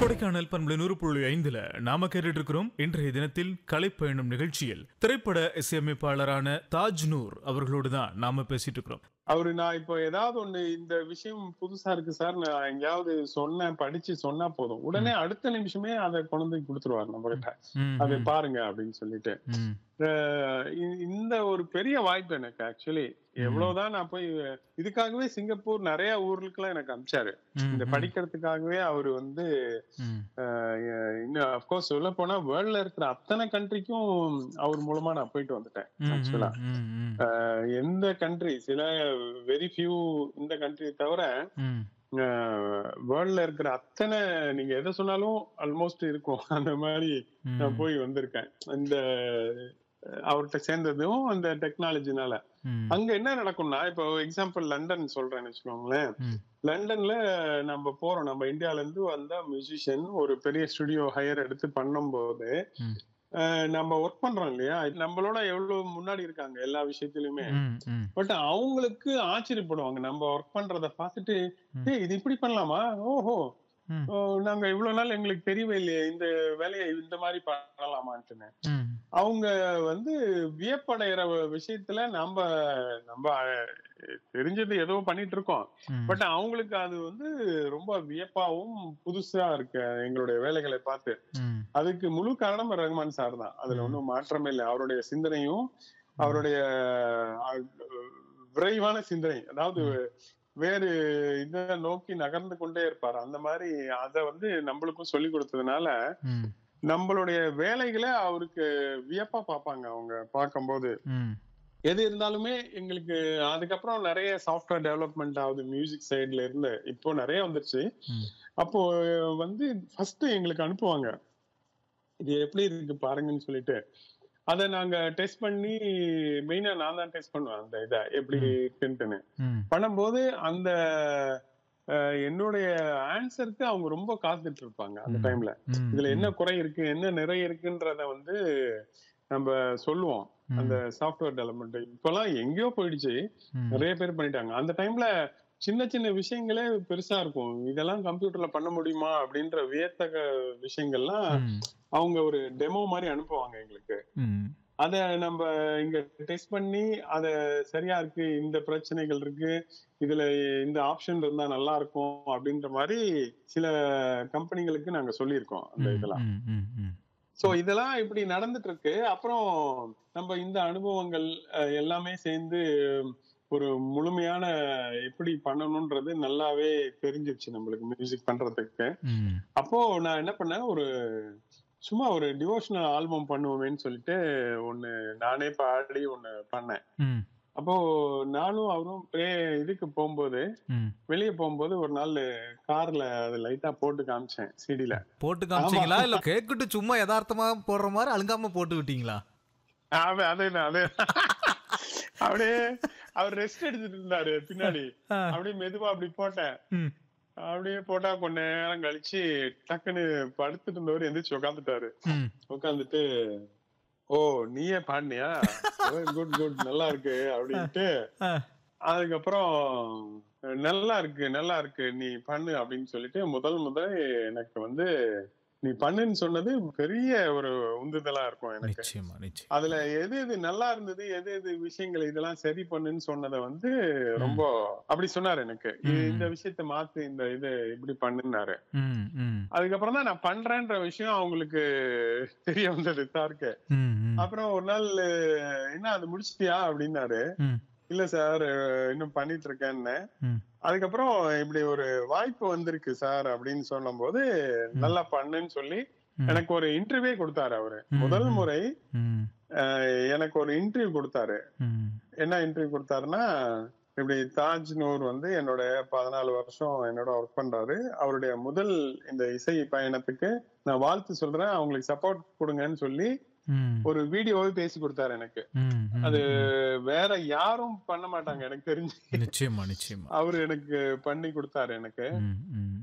கொடைக்கானல் பண்பலை நூறு புள்ளி ஐந்துல நாம கேட்டுட்டு இருக்கிறோம் இன்றைய தினத்தில் கலைப்பயணம் நிகழ்ச்சியில் திரைப்பட இசையமைப்பாளரான தாஜ் நூர் அவர்களோடு தான் நாம பேசிட்டு இருக்கிறோம் அவரு நான் இப்போ ஏதாவது ஒண்ணு இந்த விஷயம் புதுசா இருக்கு சார் நான் எங்கேயாவது சொன்னேன் படிச்சு சொன்னா போதும் உடனே அடுத்த நிமிஷமே அதை கொண்டு வந்து கொடுத்துருவாரு நம்ம கிட்ட ம், அதை ம், பாருங்க அப்படின்னு சொல்லிட்டு ம், அஹ் இ- இந்த ஒரு பெரிய வாய்ப்பு எனக்கு ஆக்சுவலி எவ்வளவுதான் நான் போய் இதுக்காகவே சிங்கப்பூர் நிறைய ஊர்களுக்கெல்லாம் எனக்கு அனுப்பிச்சாரு ம், இந்த ம், படிக்கிறதுக்காகவே அவரு வந்து ம், அஹ் இன்னும் அப்கோர்ஸ் சொல்ல போனா வேர்ல்ட்ல இருக்கிற அத்தனை கண்ட்ரிக்கும் அவர் மூலமா நான் போயிட்டு வந்துட்டேன் ம், ஆக்சுவலா ம், ம், எந்த கண்ட்ரி சில வெரி ஃபியூ இந்த கண்ட்ரி தவிர ம், வேர்ல்ட்ல இருக்கிற அத்தனை நீங்க எதை சொன்னாலும் ஆல்மோஸ்ட் இருக்கும் அந்த மாதிரி ம், நான் போய் வந்திருக்கேன் இந்த அஹ், அவர்கிட்ட சேர்ந்ததும் அந்த டெக்னாலஜினால ம், அங்க என்ன நடக்கும்னா இப்போ எக்ஸாம்பிள் லண்டன் சொல்றேன்னு வச்சுக்கோங்களேன் ம், லண்டன்ல நம்ம போறோம் நம்ம இந்தியால இருந்து வந்த மியூசிஷியன் ஒரு பெரிய ஸ்டுடியோ ஹையர் எடுத்து பண்ணும்போது ம், அஹ், நம்ம ஒர்க் பண்றோம் இல்லையா நம்மளோட எவ்வளவு முன்னாடி இருக்காங்க எல்லா விஷயத்திலுமே ம், ம், பட் அவங்களுக்கு ஆச்சரியப்படுவாங்க நம்ம ஒர்க் பண்றத பார்த்துட்டு ம். ஏய் இது இப்படி பண்ணலாமா ஓஹோ ம், ஓ, நாங்க இவ்வளவு நாள் எங்களுக்கு தெரியவே இல்லையே இந்த வேலையை இந்த மாதிரி பண்ணலாமான்ட்டுன்னு ம், அவங்க வந்து வியப்படைகிற விஷயத்துல நம்ம நம்ம அஹ், தெரிஞ்சது ஏதோ பண்ணிட்டு இருக்கோம் ம், பட் அவங்களுக்கு அது வந்து ரொம்ப வியப்பாவும் புதுசா இருக்கு எங்களுடைய வேலைகளை பார்த்து ம், அதுக்கு முழு காரணம் ரஹ்மான் சார் தான் அதுல ஒன்றும் மாற்றமே இல்லை அவருடைய சிந்தனையும் அவருடைய அஹ், விரைவான சிந்தனை அதாவது வேறு இதை நோக்கி நகர்ந்து கொண்டே இருப்பார் அந்த மாதிரி அதை வந்து நம்மளுக்கும் சொல்லி கொடுத்ததுனால ம், நம்மளுடைய வேலைகளை அவருக்கு வியப்பா பார்ப்பாங்க அவங்க பார்க்கும்போது ம், எது இருந்தாலுமே எங்களுக்கு அதுக்கப்புறம் நிறைய சாஃப்ட்வேர் டெவலப்மெண்ட் ஆகுது மியூசிக் சைடுல இருந்து இப்போ நிறைய வந்துருச்சு ம். அப்போ வந்து ஃபர்ஸ்ட் எங்களுக்கு அனுப்புவாங்க இது எப்படி இருக்கு பாருங்கன்னு சொல்லிட்டு அதை நாங்க டெஸ்ட் பண்ணி மெயினா நான் தான் டெஸ்ட் பண்ணுவேன் அந்த இதை எப்படி இருக்குன்ட்டுன்னு ம், பண்ணும்போது அந்த அஹ், என்னுடைய ஆன்சருக்கு அவங்க ரொம்ப காத்துட்டு இருப்பாங்க அந்த ம். டைம்ல ம், இதுல என்ன குறை இருக்கு என்ன நிறை இருக்குன்றத வந்து நம்ம சொல்லுவோம் ம், அந்த சாஃப்ட்வேர் டெவலப்மெண்ட் இப்பெல்லாம் எங்கேயோ போயிடுச்சு ம், நிறைய பேர் பண்ணிட்டாங்க அந்த டைம்ல சின்ன சின்ன விஷயங்களே பெருசா இருக்கும் இதெல்லாம் கம்ப்யூட்டர்ல பண்ண முடியுமா அப்படின்ற வியத்தக விஷயங்கள்லாம் ம், அவங்க ஒரு டெமோ மாதிரி அனுப்புவாங்க எங்களுக்கு ம், அத நம்ம இங்க டெஸ்ட் பண்ணி அத சரியா இருக்கு இந்த பிரச்சனைகள் இருக்கு இதுல இந்த ஆப்ஷன் இருந்தா நல்லா இருக்கும் அப்படின்ற மாதிரி சில கம்பெனிகளுக்கு நாங்க சொல்லியிருக்கோம் அந்த இதெல்லாம் ம், ம், ம், சோ இதெல்லாம் இப்படி நடந்துட்டு இருக்கு அப்புறம் நம்ம இந்த அனுபவங்கள் அஹ், எல்லாமே சேர்ந்து ஒரு முழுமையான எப்படி பண்ணணும்ன்றது நல்லாவே தெரிஞ்சிருச்சு நம்மளுக்கு மியூசிக் பண்றதுக்கு ம், அப்போ நான் என்ன பண்ணேன் ஒரு சும்மா ஒரு டிவோஷனல் ஆல்பம் பண்ணுவோமேன்னு சொல்லிட்டு ஒண்ணு நானே பாடி ஒண்ணு பண்ணேன் ம், அப்போ நானும் அவரும் பிரே- இதுக்கு போகும்போது ம். வெளியே போகும்போது ஒரு நாள் கார்ல அது லைட்டா போட்டு காமிச்சேன் சிடில போட்டு காமிச்சீங்களா இல்ல கேக்குட்டு சும்மா யதார்த்தமா போடுற மாதிரி அழுங்காம போட்டு விட்டீங்களா அதேதான் அதே அப்படியே அவர் ரெஸ்ட் எடுத்துட்டு இருந்தாரு பின்னாடி ஆ. அப்படியே மெதுவா அப்படி போட்டேன் ம். அப்படியே போட்டா கொஞ்ச நேரம் கழிச்சு டக்குன்னு படுத்துட்டு இருந்தவர் எந்திரிச்சு உட்காந்துட்டாரு ம், உட்காந்துட்டு ஓ நீயே பாடினியா குட் குட் நல்லா இருக்கு அப்படின்ட்டு ஆ. அதுக்கப்புறம் நல்லா இருக்கு நல்லா இருக்கு நீ பண்ணு அப்படின்னு சொல்லிட்டு முதல் முதல் எனக்கு வந்து நீ பண்ணுன்னு சொன்னது பெரிய ஒரு உந்துதலா இருக்கும் எனக்கு நிச்சயமா நிச்சயம் அதுல எது எது நல்லா இருந்தது எது எது விஷயங்கள் இதெல்லாம் சரி பண்ணுன்னு சொன்னதை வந்து ரொம்ப அப்படி சொன்னாரு எனக்கு இது- ம். இந்த விஷயத்த மாத்து இந்த இது இப்படி பண்ணுனாரு ம், ம், அதுக்கப்புறம் தான் நான் பண்றேன்ற விஷயம் அவங்களுக்கு தெரிய வந்தது சாருக்கு ம், ம், அப்புறம் ஒரு நாள் என்ன அது முடிச்சிட்டியா அப்படின்னாரு ம், இல்ல சார் இன்னும் பண்ணிட்டு இருக்கேன்னு ம். அதுக்கப்புறம் இப்படி ஒரு வாய்ப்பு வந்திருக்கு சார் அப்படின்னு சொல்லும்போது நல்லா பண்ணுன்னு சொல்லி ம். எனக்கு ஒரு இன்டர்வியூ கொடுத்தாரு அவரு ம், முதல் ம். முறை ம், அஹ், எனக்கு ஒரு இன்டர்வியூ கொடுத்தாரு ம், என்ன இன்டர்வியூ கொடுத்தாருன்னா இப்படி தாஜ் நூர் வந்து என்னோட பதினாலு வருஷம் என்னோட ஒர்க் பண்றாரு அவருடைய முதல் இந்த இசை பயணத்துக்கு நான் வாழ்த்து சொல்றேன் அவங்களுக்கு சப்போர்ட் கொடுங்கன்னு சொல்லி ம், ஒரு வீடியோவே பேசி கொடுத்தாரு எனக்கு ம், ம். அது வேற யாரும் பண்ண மாட்டாங்க எனக்கு தெரிஞ்சு நிச்சயமா நிச்சயமா அவரு எனக்கு பண்ணி கொடுத்தாரு எனக்கு ம், ம்.